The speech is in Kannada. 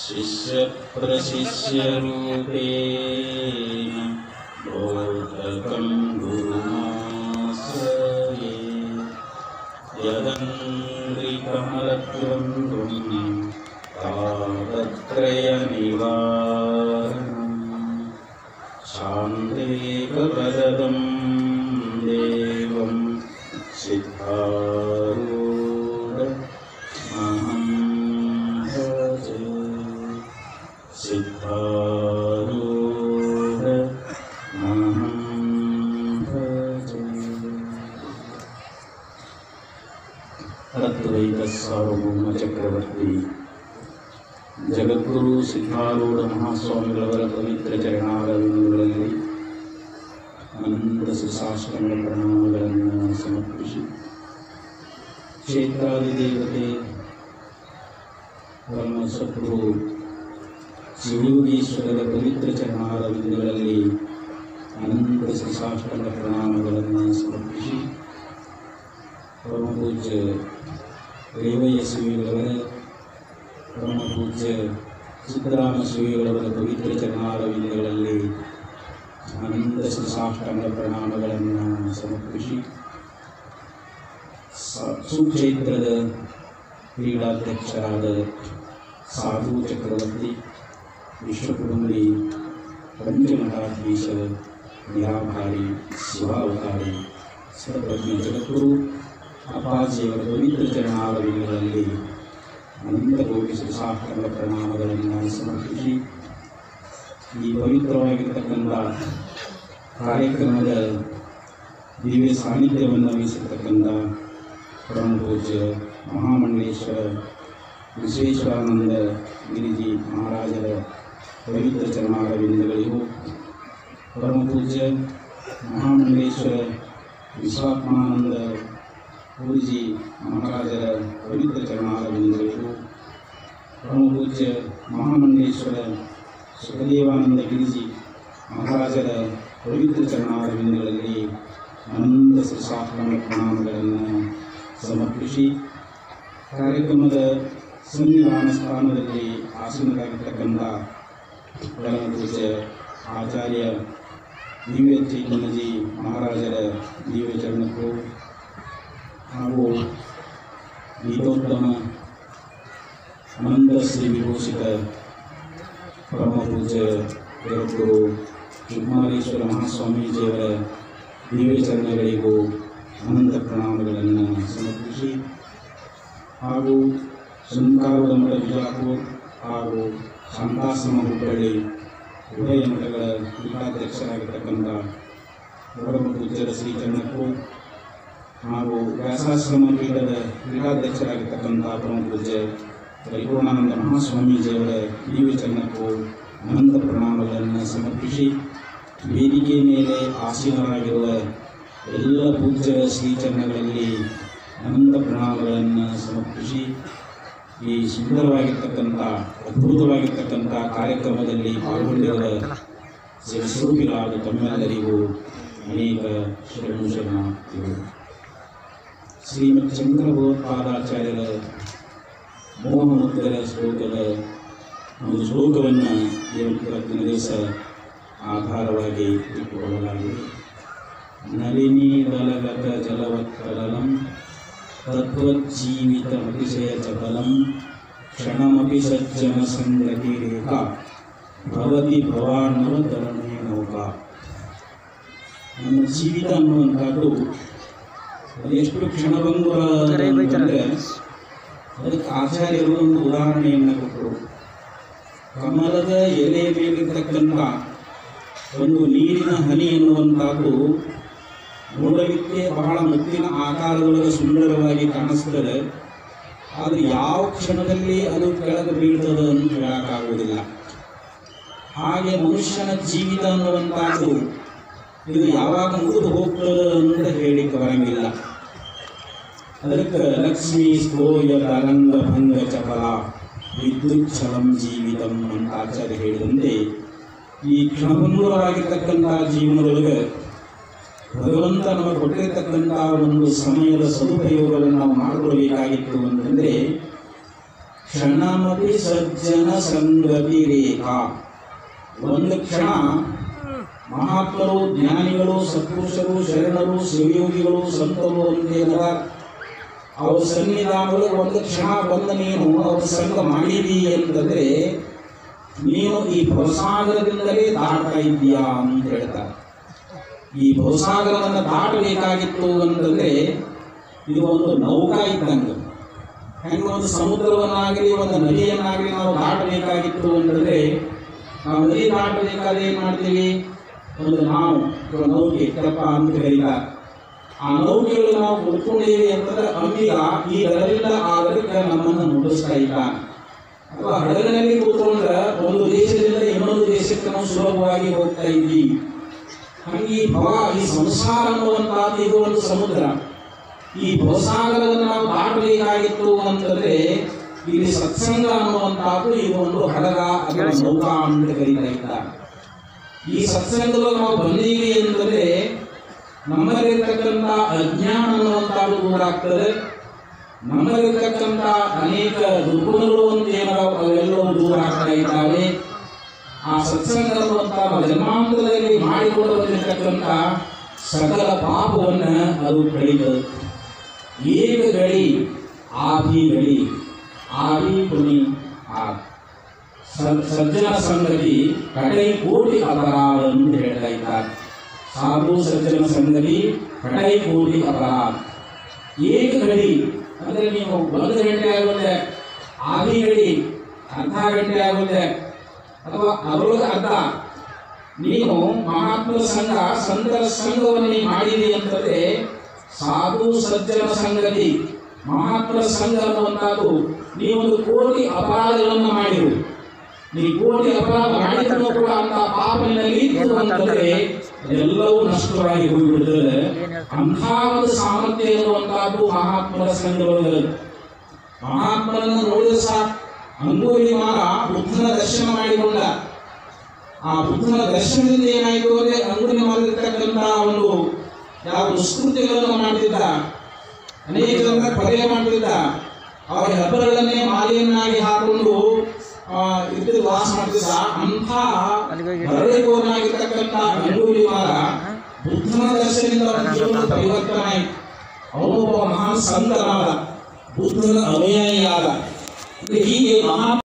शिष्यप्रशिष्यरूपेण बोधकं गुरुमाश्रये यदङ्घ्रिकमलद्वन्द्वं तावत्त्रयनिवारणम् शान्तेकपदं देवं सिद्धारूढ अहं भजे सिद्धारूढ अहं भजे ಅದ್ವೈತ ಸಾರ್ವಭೌಮ ಚಕ್ರವರ್ತಿ ಜಗದ್ಗುರು ಸಿದ್ಧಾರೂಢ ಮಹಾಸ್ವಾಮಿಗಳವರ ಪವಿತ್ರ ಚರಣಾರವಿಂದಗಳಲ್ಲಿ ಅನಂತ ಸುಶಾಸ್ತ್ರಗಳ ಪ್ರಣಾಮಗಳನ್ನು ಸಮರ್ಪಿಸಿ ಕ್ಷೇತ್ರಾದಿ ದೇವತೆ ಪರಮ ಸದ್ಗುರು ಶಿವಯೋಗೀಶ್ವರರ ಪವಿತ್ರ ಚರಣಾರವಿಂದಗಳಲ್ಲಿ ಅನಂತ ಸುಶಾಸ್ತ್ರಗಳ ಪ್ರಣಾಮಗಳನ್ನು ಸಮರ್ಪಿಸಿ ಪರಮ ಪೂಜ್ಯ ರೇವಯ್ಯ ಶ್ರೀಗಳವರ ಪರಮ ಪೂಜ್ಯ ಸಿದ್ದರಾಮ ಶ್ರೀಗಳವರ ಪವಿತ್ರ ಚರಣಾರವಿಂದಗಳಲ್ಲಿ ಅನಂತ ಸುಸಾಷ್ಟಾಂಗ ಪ್ರಣಾಮಗಳನ್ನು ಸಮರ್ಪಿಸಿ ಸ- ಸುಕ್ಷೇತ್ರದ ಕ್ರೀಡಾಧ್ಯಕ್ಷರಾದ ಸಾಧು ಚಕ್ರವರ್ತಿ ವಿಶ್ವಕುಟುಂಬಿ ಪಂಚಮಠಾಧೀಶ ನಿರಾಭಾರಿ ಶಿವಾವತಾರಿ ಸರ್ವಜ್ಞ ಜಗದ್ಗುರು ಅಪ್ಪಾಜಿಯವರ ಪವಿತ್ರ ಚರಣಾರವಿಂದಗಳಲ್ಲಿ ಅನಂತ ಕೋಟಿ ಸುಸಾಷ್ಟಾಂಗ ಪ್ರಣಾಮಗಳನ್ನು ಸಮರ್ಪಿಸಿ ಈ ಪವಿತ್ರವಾಗಿರ್ತಕ್ಕಂಥ ಕಾರ್ಯಕ್ರಮದ ದಿವ್ಯ ಸಾನ್ನಿಧ್ಯವನ್ನು ವಹಿಸಿರ್ತಕ್ಕಂಥ ಪರಮ ಪೂಜ್ಯ ಮಹಾಮಂಡಲೇಶ್ವರ ವಿಶ್ವೇಶ್ವರಾನಂದ ಗಿರಿಜಿ ಮಹಾರಾಜರ ಪವಿತ್ರ ಚರಣಾರವಿಂದಗಳಿಗೂ ಪರಮ ಪೂಜ್ಯ ಮಹಾಮಂಡಲೇಶ್ವರ ವಿಶ್ವಾತ್ಮಾನಂದ ಗುರುಜಿ ಮಹಾರಾಜರ ಪವಿತ್ರ ಚರಣಾರವಿಂದಗಳಿಗೂ ಪರಮ ಪೂಜ್ಯ ಮಹಾಮಂಡಲೇಶ್ವರ ಸುಖದೇವಾನಂದ ಗಿರಿಜಿ ಮಹಾರಾಜರ ಪವಿತ್ರ ಚರಣಾರವಿಂದಗಳಲ್ಲಿ ಅನಂತ ಸುಶಾಸ್ತ್ರ ಪ್ರಣಾಮಗಳನ್ನು ಸಮರ್ಪಿಸಿ ಕಾರ್ಯಕ್ರಮದ ಸನ್ನಿಧಾನ ಸ್ಥಾನದಲ್ಲಿ ಆಸೀನರಾಗಿರ್ತಕ್ಕಂಥ ಪರಮ ಪೂಜ್ಯ ಆಚಾರ್ಯ ದಿವ್ಯ ಚೈತನ್ಯಜಿ ಮಹಾರಾಜರ ದಿವ್ಯ ಚರಣಕ್ಕೂ ಹಾಗೂ ಗೀತೋತ್ತಮ ಅನಂತ ಶ್ರೀ ವಿಭೂಷಿತ ಪರಮ ಪೂಜ್ಯ ಜಗದ್ಗುರು ಶಿವಕುಮಾರೇಶ್ವರ ಮಹಾಸ್ವಾಮೀಜಿಯವರ ದಿವ್ಯ ಚರಣಗಳಿಗೂ ಅನಂತ ಪ್ರಣಾಮಗಳನ್ನು ಸಮರ್ಪಿಸಿ ಹಾಗೂ ಶಂಕಾರದ ಮಠ ಬಿಜಾಪುರ ಹಾಗೂ ಶಾಂತಾಶ್ರಮ ಹುಬ್ಬಳ್ಳಿ ಉಭಯ ಮಠಗಳ ಪೀಠಾಧ್ಯಕ್ಷರಾಗಿರ್ತಕ್ಕಂಥ ಪರಮ ಪೂಜ್ಯರ ಶ್ರೀಚರಣಕ್ಕೂ ಹಾಗೂ ವ್ಯಾಸಾಶ್ರಮ ಪೀಠದ ಪೀಠಾಧ್ಯಕ್ಷರಾಗಿರ್ತಕ್ಕಂಥ ಪರಮ ಪೂಜ್ಯ ಪರಿಪೂರ್ಣಾನಂದ ಮಹಾಸ್ವಾಮೀಜಿಯವರ ದಿವ್ಯ ಚರಣಕ್ಕೂ ಅನಂತ ಪ್ರಣಾಮಗಳನ್ನು ಸಮರ್ಪಿಸಿ ವೇದಿಕೆ ಮೇಲೆ ಆಸೀನರಾಗಿರುವ ಎಲ್ಲ ಪೂಜ್ಯರ ಶ್ರೀಚರಣಗಳಲ್ಲಿ ಅನಂತ ಪ್ರಣಾಮಗಳನ್ನು ಸಮರ್ಪಿಸಿ ಈ ಸುಂದರವಾಗಿರ್ತಕ್ಕಂಥ ಅದ್ಭುತವಾಗಿರ್ತಕ್ಕಂಥ ಕಾರ್ಯಕ್ರಮದಲ್ಲಿ ಪಾಲ್ಗೊಂಡಿರುವ ಶಿವಸ್ವರೂಪಿಗಳಾದ ತಮ್ಮೆಲ್ಲರಿಗೂ ಅನೇಕ ಶರಣು ಶರಣಾರ್ಥಿಗಳು ಶ್ರೀಮತ್ ಚಂದ್ರ ಭಗವತ್ಪಾದಾಚಾರ್ಯರ ಮೋಹಮುದ್ರರ ಶ್ಲೋಕದ ಒಂದು ಶ್ಲೋಕವನ್ನು ಇವತ್ತಿನ ದಿವಸ ಆಧಾರವಾಗಿ ಇಟ್ಟುಕೊಳ್ಳಲಾಗಿದೆ ನಳಿನೀಡಲಗತ ಜಲವತ್ಕಲಂ ತದ್ವಜ್ಜೀವಿತಮತಿಶಯ ಚಪಲಂ ಕ್ಷಣಮಪಿ ಸಜ್ಜನ ಸಂಗತಿ ರೇಖಾ ಭವತಿ ಭವಾನವ ತರಣೆ ನೌಕಾ ನಮ್ಮ ಜೀವಿತ ಅನ್ನುವಂಥದ್ದು ಅದೆಷ್ಟು ಕ್ಷಣಭಂಗುರ ಅಂತಂದ್ರೆ ಅದಕ್ಕೆ ಆಚಾರ್ಯರು ಒಂದು ಉದಾಹರಣೆಯನ್ನು ಕೊಟ್ಟರು ಕಮಲದ ಎಲೆ ಮೇಲಿರ್ತಕ್ಕಂಥ ಒಂದು ನೀರಿನ ಹನಿ ಎನ್ನುವಂಥದ್ದು ನೋಡಲಿಕ್ಕೆ ಬಹಳ ಮುತ್ತಿನ ಆಕಾರದೊಳಗೆ ಸುಂದರವಾಗಿ ಕಾಣಿಸ್ತದೆ ಆದರೆ ಯಾವ ಕ್ಷಣದಲ್ಲಿ ಅದು ಕೆಳಗೆ ಬೀಳ್ತದೆ ಅಂತ ಹೇಳಕ್ಕಾಗುವುದಿಲ್ಲ ಹಾಗೆ ಮನುಷ್ಯನ ಜೀವಿತ ಅನ್ನುವಂಥದ್ದು ಇದು ಯಾವಾಗ ಮುಗಿದು ಹೋಗ್ತದೆ ಅಂತ ಹೇಳಿಕ್ಕೆ ಬರಂಗಿಲ್ಲ ಅದಕ್ಕೆ ಲಕ್ಷ್ಮೀ ಸ್ತೋಯ ತರಂಗ ಭಂಗ ಚಪಲ ವಿದ್ಯುತ್ ಛಲಂ ಜೀವಿತಂ ಅಂತ ಆಚಾರ್ಯ ಹೇಳಿದಂತೆ ಈ ಕ್ಷಣಭಂಗುರವಾಗಿರ್ತಕ್ಕಂಥ ಜೀವನದೊಳಗೆ ಭಗವಂತ ನಮಗೆ ಕೊಟ್ಟಿರ್ತಕ್ಕಂಥ ಒಂದು ಸಮಯದ ಸದುಪಯೋಗವನ್ನು ನಾವು ಮಾಡಿಕೊಳ್ಬೇಕಾಗಿತ್ತು ಅಂತಂದರೆ ಕ್ಷಣಮಪಿ ಸಜ್ಜನ ಸಂಗತಿ ರೇಖಾ ಒಂದು ಕ್ಷಣ ಮಹಾತ್ಮರು ಜ್ಞಾನಿಗಳು ಸತ್ಪುರುಷರು ಶರಣರು ಶಿವಯೋಗಿಗಳು ಸಂತರು ಅಂತೇನರ ಅವ್ರ ಸನ್ನಿಧಾನಗಳು ಒಂದು ಕ್ಷಣ ಬಂದ ನೀನು ಅವ್ರ ಸಂಘ ಮಾಡಿದಿ ಅಂತಂದ್ರೆ ನೀನು ಈ ಭವಸಾಗರದಿಂದಲೇ ದಾಟ್ತಾ ಇದ್ದೀಯಾ ಅಂತ ಹೇಳ್ತಾರೆ ಈ ಭವಸಾಗರವನ್ನು ದಾಟಬೇಕಾಗಿತ್ತು ಅಂತಂದ್ರೆ ಇದು ಒಂದು ನೌಕಾ ಇದ್ದಂಗೆ ಹೆಂಗೆ ಒಂದು ಸಮುದ್ರವನ್ನಾಗಲಿ ಒಂದು ನದಿಯನ್ನಾಗಲಿ ನಾವು ದಾಟಬೇಕಾಗಿತ್ತು ಅಂತಂದ್ರೆ ನಾವು ನದಿ ದಾಟಬೇಕಾದ್ರೆ ಏನು ಮಾಡ್ತೀವಿ ಒಂದು ನಾವು ಅಥವಾ ನೌಕೆ ತೆಪ್ಪ ಅಂತ ಕರೀತಾರೆ ಆ ನೌಕೆಗಳು ನಾವು ಕುತ್ಕೊಂಡಿದ್ದೀವಿ ಅಂತಂದ್ರೆ ಅಂಬಿಗ ಈ ದರದಿಂದ ಆ ದರಕ್ಕೆ ನಮ್ಮನ್ನು ನುಡಿಸ್ತಾ ಇದ್ದಾನೆ ಅಥವಾ ಹಡಗಿನಲ್ಲಿ ಕೂತ್ಕೊಂಡ್ರೆ ಒಂದು ದೇಶದಿಂದ ಇನ್ನೊಂದು ದೇಶಕ್ಕೆ ನಾವು ಸುಲಭವಾಗಿ ಹೋಗ್ತಾ ಇದ್ದೀವಿ ಹಂಗೆ ಈ ಭವ ಈ ಸಂಸಾರ ಅನ್ನುವಂತಹದ್ದು ಇದು ಒಂದು ಸಮುದ್ರ ಈ ಭವಸಾಗರವನ್ನು ನಾವು ದಾಟಬೇಕಾಗಿತ್ತು ಅಂತಂದ್ರೆ ಇಲ್ಲಿ ಸತ್ಸಂಗ ಅನ್ನುವಂತಹದ್ದು ಇದು ಒಂದು ಹಡಗ ಅಥವಾ ನೌಕಾ ಅಂತ ಕರೀತಾ ಇದ್ದಾರೆ ಈ ಸತ್ಸಂಗದಲ್ಲಿ ನಾವು ಬಂದೀವಿ ಅಂತಂದ್ರೆ ನಮ್ಮಲ್ಲಿರ್ತಕ್ಕಂಥ ಅಜ್ಞಾನ ಅನ್ನುವಂಥದ್ದು ದೂರ ಆಗ್ತದೆ ನಮ್ಮಲ್ಲಿರ್ತಕ್ಕಂಥ ಅನೇಕ ದುರ್ಗುಣಗಳು ಅಂತ ಏನೋ ಅವೆಲ್ಲವೂ ದೂರ ಆಗ್ತಾ ಇದ್ದಾವೆ ಆ ಸತ್ಸಂಗ ಅನ್ನುವಂಥ ಜನ್ಮಾಂತರದಲ್ಲಿ ಮಾಡಿಕೊಂಡು ಬಂದಿರತಕ್ಕಂಥ ಸಕಲ ಪಾಪವನ್ನ ಅದು ಕಳೀತದೆ ಏಕ ಗಳಿ ಆದಿ ಗಳಿ ಆದಿ ಪುನಿ ಆ ಸ- ಸಜ್ಜನ ಸಂಗತಿ ಕಡೈ ಕೋಟಿ ಅಪರಾಧ ಎಂದು ಹೇಳ್ತಾ ಇದ್ದಾರೆ ಸಾಧು ಸಜ್ಜನ ಸಂಗತಿ ಕಡೈ ಕೋಟಿ ಅಪರಾಧ ಏಕ ಗಡಿ ಅಂದ್ರೆ ನೀವು ಒಂದು ಗಂಟೆ ಆಗುತ್ತೆ ಆದಿ ಗಡಿ ಅರ್ಧ ಗಂಟೆ ಆಗುತ್ತೆ ಅಥವಾ ಅದರೊಳಗೆ ಅರ್ಧ ನೀನು ಮಹಾತ್ಮರ ಸಂಘ ಸಂತರ ಸಂಘವನ್ನು ನೀನು ಮಾಡಿದಿ ಅಂತಂದ್ರೆ ಸಾಧು ಸಜ್ಜನ ಸಂಗತಿ ಮಹಾತ್ಮರ ಸಂಘ ಅನ್ನುವಂಥದ್ದು ನೀವೊಂದು ಕೋಟಿ ಅಪರಾಧಗಳನ್ನು ಮಾಡಿರು ನೀ ಕೋಟಿ ಅಪರಾಧ ಮಾಡಿದ್ರು ಕೂಡ ಅಂತ ಪಾಪ ನಿನ್ನಲ್ಲಿ ಇತ್ತು ಅಂತಂದ್ರೆ ಎಲ್ಲವೂ ನಷ್ಟವಾಗಿ ಹೋಗಿಬಿಡುತ್ತದೆ ಅಂಥ ಒಂದು ಸಾಮರ್ಥ್ಯ ಇರುವಂತಹದ್ದು ಮಹಾತ್ಮರ ಸಂಘದೊಳಗೆ ಮಹಾತ್ಮರನ್ನು ನೋಡಿದ ಸಾಕು ಅಂಗೂರಿ ಮಾರ ಬುದ್ಧನ ದರ್ಶನ ಮಾಡಿಕೊಂಡ ಆ ಬುದ್ಧನ ದರ್ಶನದಿಂದ ಏನಾಯಿತು ಅಂದ್ರೆ ಅಂಗುಲಿ ಮಾಡಿರ್ತಕ್ಕಂಥ ಒಂದು ಯಾವ ದುಷ್ಕೃತ್ಯಗಳನ್ನು ಮಾಡ್ತಿದ್ದ ಅನೇಕ ಜನರ ಕೊಲೆ ಮಾಡ್ತಿದ್ದ ಅವರ ಹೆಬ್ಬರಗಳನ್ನೇ ಮಾಲೆಯನ್ನಾಗಿ ಹಾಕೊಂಡು ಆ, ಇದ್ದು ವಾಸ ಮಾಡ್ತಿದ್ದ ಅಂಥ ಬರಳಿಗೋರನಾಗಿರ್ತಕ್ಕಂಥ ಅಂಗೂಲಿ ಮಾರ ಬುದ್ಧನ ದರ್ಶನದಿಂದ ಅವನ ಜೀವನ ಪರಿವರ್ತನೆ ಆಯಿತು ಅವನು ಒಬ್ಬ ಮಹಾನ್ ಸಂತನಾದ ಬುದ್ಧನ ಅನುಯಾಯಿಯಾದ ಹೀಗೆ ಮಹಾ